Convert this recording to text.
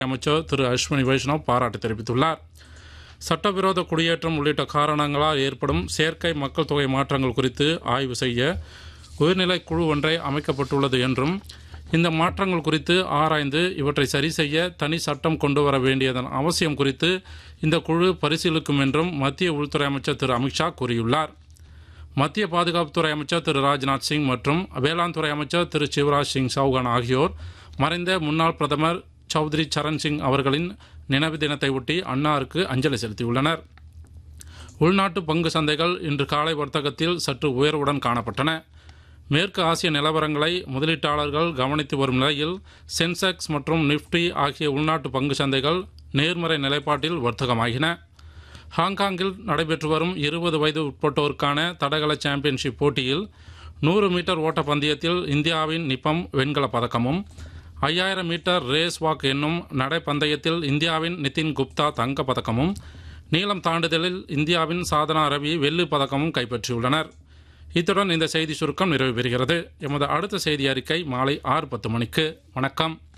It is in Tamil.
அமைச்சர் திரு அஸ்வினி வைஷ்ணவ் பாராட்டு தெரிவித்துள்ளார் சட்டவிரோத குடியேற்றம் உள்ளிட்ட காரணங்களால் ஏற்படும் செயற்கை மக்கள் தொகை மாற்றங்கள் குறித்து ஆய்வு செய்ய உயர்நிலை குழு ஒன்றை அமைக்கப்பட்டுள்ளது என்றும் இந்த மாற்றங்கள் குறித்து ஆராய்ந்து இவற்றை சரி செய்ய தனி சட்டம் கொண்டு வர வேண்டியதன் அவசியம் குறித்து இந்த குழு பரிசீலிக்கும் என்றும் மத்திய உள்துறை அமைச்சர் திரு அமித்ஷா கூறியுள்ளார் மத்திய பாதுகாப்புத்துறை அமைச்சர் திரு ராஜ்நாத் சிங் மற்றும் வேளாண் துறை அமைச்சர் திரு சிவராஜ் சிங் சௌகான் ஆகியோர் மறைந்த முன்னாள் பிரதமர் சௌத்ரி சரண் சிங் அவர்களின் நினைவு தினத்தை ஒட்டி அன்னாருக்கு அஞ்சலி செலுத்தியுள்ளனர் உள்நாட்டு பங்கு சந்தைகள் இன்று காலை வர்த்தகத்தில் சற்று உயர்வுடன் காணப்பட்டன மேற்கு ஆசிய நிலவரங்களை முதலீட்டாளர்கள் கவனித்து வரும் நிலையில் சென்செக்ஸ் மற்றும் நிஃப்டி ஆகிய உள்நாட்டு பங்கு சந்தைகள் நேர்மறை நிலைப்பாட்டில் வர்த்தகமாகின ஹாங்காங்கில் நடைபெற்று வரும் இருபது வயது உட்பட்டோருக்கான தடகள சாம்பியன்ஷிப் போட்டியில் நூறு மீட்டர் ஓட்ட பந்தயத்தில் இந்தியாவின் நிப்பம் வெண்கலப் பதக்கமும் ஐயாயிரம் மீட்டர் ரேஸ் வாக் என்னும் நடைப்பந்தயத்தில் இந்தியாவின் நிதின் குப்தா தங்கப் பதக்கமும் நீளம் தாண்டுதலில் இந்தியாவின் சாதனா ரவி வெள்ளிப் பதக்கமும் கைப்பற்றியுள்ளனர் இத்துடன் இந்த செய்தி சுருக்கம் நிறைவு பெறுகிறது எமது அடுத்த செய்தி அறிக்கை மாலை ஆறு பத்து மணிக்கு வணக்கம்